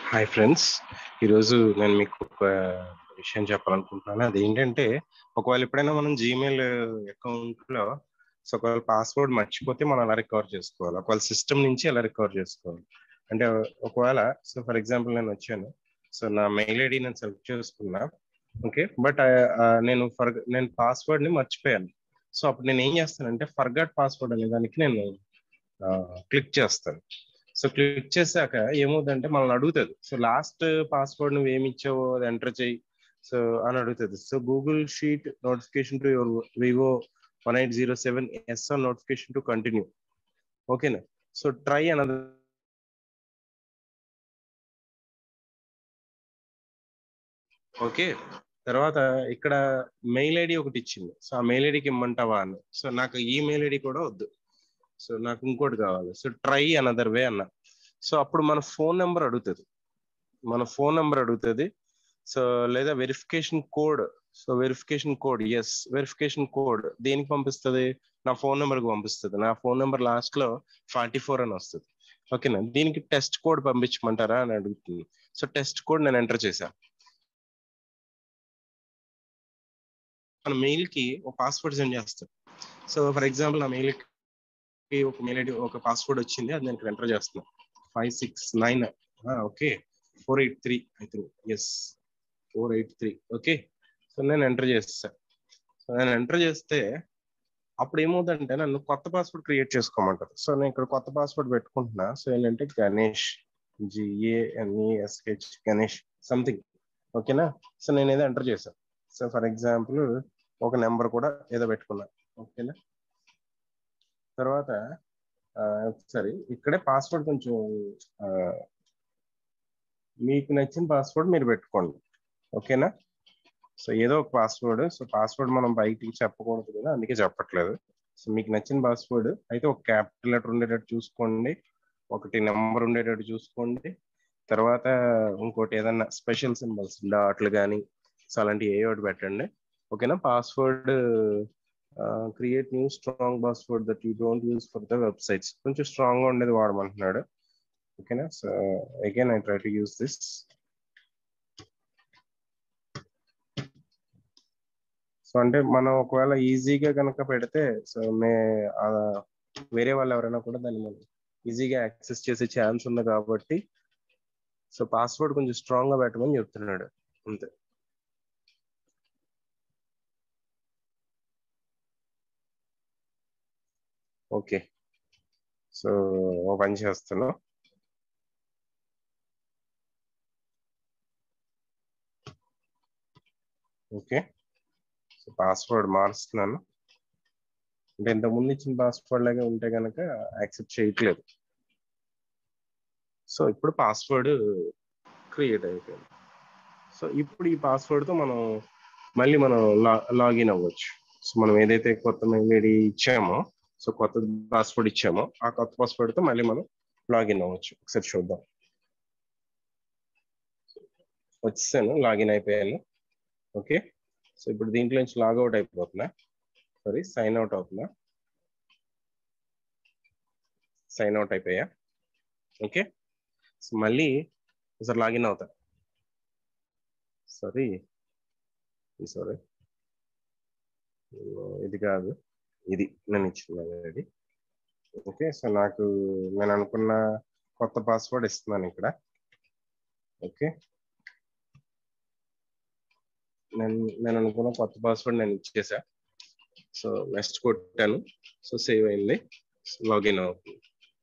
hi friends ఈరోజు నేను మీకు ఒక విషయం చెప్పాలనుకుంటున్నాను అదేంటంటే ఒకవేళ ఎప్పుడైనా మనం జీమెయిల్ అకౌంట్లో సో ఒకవేళ పాస్వర్డ్ మర్చిపోతే మనం ఎలా రికవర్ చేసుకోవాలి ఒకవేళ సిస్టమ్ నుంచి ఎలా రికవర్ చేసుకోవాలి అంటే ఒకవేళ సో ఫర్ ఎగ్జాంపుల్ నేను వచ్చాను సో నా మెయిల్ ఐడి నేను సెలెక్ట్ చేసుకున్నా ఓకే బట్ నేను ఫర్ నేను పాస్వర్డ్ ని మర్చిపోయాను సో అప్పుడు నేను ఏం చేస్తానంటే ఫర్గాట్ పాస్వర్డ్ అనే దానికి నేను క్లిక్ చేస్తాను సో క్లిక్ చేశాక ఏమవుతుందంటే మనల్ని అడుగుతుంది సో లాస్ట్ పాస్వర్డ్ నువ్వు ఏమి ఇచ్చావో అది ఎంటర్ చేయి సో అని అడుగుతుంది so Google sheet notification to your Vivo one eight zero seven yes on notification to continue ఓకేనా సో ట్రై అనదర్ ఓకే తర్వాత ఇక్కడ మెయిల్ ఐడి ఒకటి ఇచ్చింది సో ఆ మెయిల్ ఐడికి ఇమ్మంటావా అని సో నాకు ఈ మెయిల్ ఐడి కూడా వద్దు సో నాకు ఇంకోటి కావాలి సో ట్రై అనదర్ వే అన్న సో అప్పుడు మన ఫోన్ నెంబర్ అడుగుతుంది మన ఫోన్ నెంబర్ అడుగుతుంది సో లేదా verification code so verification code yes verification code దేనికి పంపిస్తుంది నా ఫోన్ నెంబర్కి పంపిస్తుంది నా ఫోన్ నెంబర్ లాస్ట్ లో ఫార్టీ ఫోర్ అని వస్తుంది ఓకేనా దీనికి టెస్ట్ కోడ్ పంపించమంటారా అని అడుగుతుంది సో టెస్ట్ కోడ్ నేను ఎంటర్ చేశాను మన మెయిల్ కి ఒక పాస్వర్డ్ సెండ్ చేస్తాను సో ఫర్ ఎగ్జాంపుల్ నా మెయిల్ కి ఒక మెయిల్ ఐడి ఒక పాస్వర్డ్ వచ్చింది అది నేను ఇక్కడ ఎంటర్ చేస్తున్నాను five six nine okay four eight three I think yes four eight three okay so నేను ఎంటర్ చేస్తాను సో నేను ఎంటర్ చేస్తే అప్పుడు ఏమవుతుందంటే నన్ను కొత్త పాస్వర్డ్ క్రియేట్ చేసుకోమంటారు సో నేను ఇక్కడ కొత్త పాస్వర్డ్ పెట్టుకుంటున్నా సో ఏంటంటే గణేష్ జిఏఎన్ఈఎస్హెచ్ గణేష్ సంథింగ్ ఓకేనా సో నేను ఏదో ఎంటర్ చేశాను సో ఫర్ ఎగ్జాంపుల్ ఒక నెంబర్ కూడా ఏదో పెట్టుకున్నా ఓకేనా తర్వాత సరే ఇక్కడే పాస్వర్డ్ కొంచెం మీకు నచ్చిన పాస్వర్డ్ మీరు పెట్టుకోండి ఓకేనా సో ఏదో ఒక పాస్వర్డ్ సో పాస్వర్డ్ మనం బయటికి చెప్పకూడదు కదా అందుకే చెప్పట్లేదు సో మీకు నచ్చిన పాస్వర్డ్ అయితే ఒక క్యాపిటల్ లెటర్ ఉండేటట్టు చూసుకోండి ఒకటి నెంబర్ ఉండేటట్టు చూసుకోండి తర్వాత ఇంకోటి ఏదన్నా స్పెషల్ సింబల్స్ డాట్లు కానీ సో అలాంటివి ఏ ఒకటి పెట్టండి ఓకేనా password create new strong password that you don't use for the websites కొంచెం స్ట్రాంగ్ గా ఉండేది వాడమంటున్నాడు ఓకేనా so again I try to use this so అంటే మనం ఒకవేళ ఈజీగా కనుక పెడితే సో మే వేరే వాళ్ళు ఎవరైనా కూడా దాన్ని మనం ఈజీగా యాక్సెస్ చేసే ఛాన్స్ ఉంది కాబట్టి సో పాస్వర్డ్ కొంచెం స్ట్రాంగ్ గా పెట్టమని చెప్తున్నాడు అంతే ఓకే సో ఓ పని చేస్తాను ఓకే సో పాస్వర్డ్ మారుస్తున్నాను అంటే ఇంతకుముందు ఇచ్చిన పాస్వర్డ్ లాగా ఉంటే కనుక యాక్సెప్ట్ చేయట్లేదు సో ఇప్పుడు పాస్వర్డ్ క్రియేట్ అయిపోయింది సో ఇప్పుడు ఈ పాస్వర్డ్తో మనం మళ్ళీ మనం లా లాగిన్ అవ్వచ్చు సో మనం ఏదైతే కొత్త మెయిల్ ఐడి ఇచ్చామో సో కొత్త పాస్వర్డ్ ఇచ్చామో ఆ కొత్త పాస్వర్డ్తో మళ్ళీ మనం లాగిన్ అవ్వచ్చు ఒకసారి చూద్దాం వచ్చేసాను లాగిన్ అయిపోయాను ఓకే సో ఇప్పుడు దీంట్లో నుంచి లాగౌట్ అయిపోతున్నా సారీ సైన్ అవుట్ అవుతున్నా సైన్ అవుట్ అయిపోయా ఓకే సో మళ్ళీ ఒకసారి లాగిన్ అవుతా సారీ సారీ ఇది కాదు ఇది నేను ఇచ్చిన ఇది ఓకే సో నాకు నేను అనుకున్న కొత్త పాస్వర్డ్ ఇస్తున్నాను ఇక్కడ ఓకే నేను నేను అనుకున్న కొత్త పాస్వర్డ్ నేను ఇచ్చేసా సో నెక్స్ట్ కొట్టాను సో సేవ్ అయింది లాగిన్ అవుతుంది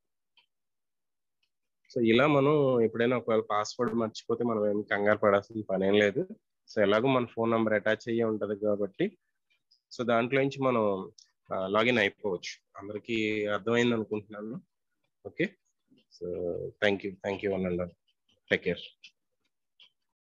సో ఇలా మనం ఎప్పుడైనా ఒకవేళ పాస్వర్డ్ మర్చిపోతే మనం ఏమి కంగారు పడాల్సిన పని ఏం లేదు సో ఎలాగో మన ఫోన్ నెంబర్ అటాచ్ అయ్యే ఉంటుంది కాబట్టి సో దాంట్లో నుంచి మనం లాగిన్ అయిపోవచ్చు అందరికీ అర్థమైంది అనుకుంటున్నాను okay so thank you thank you one and take care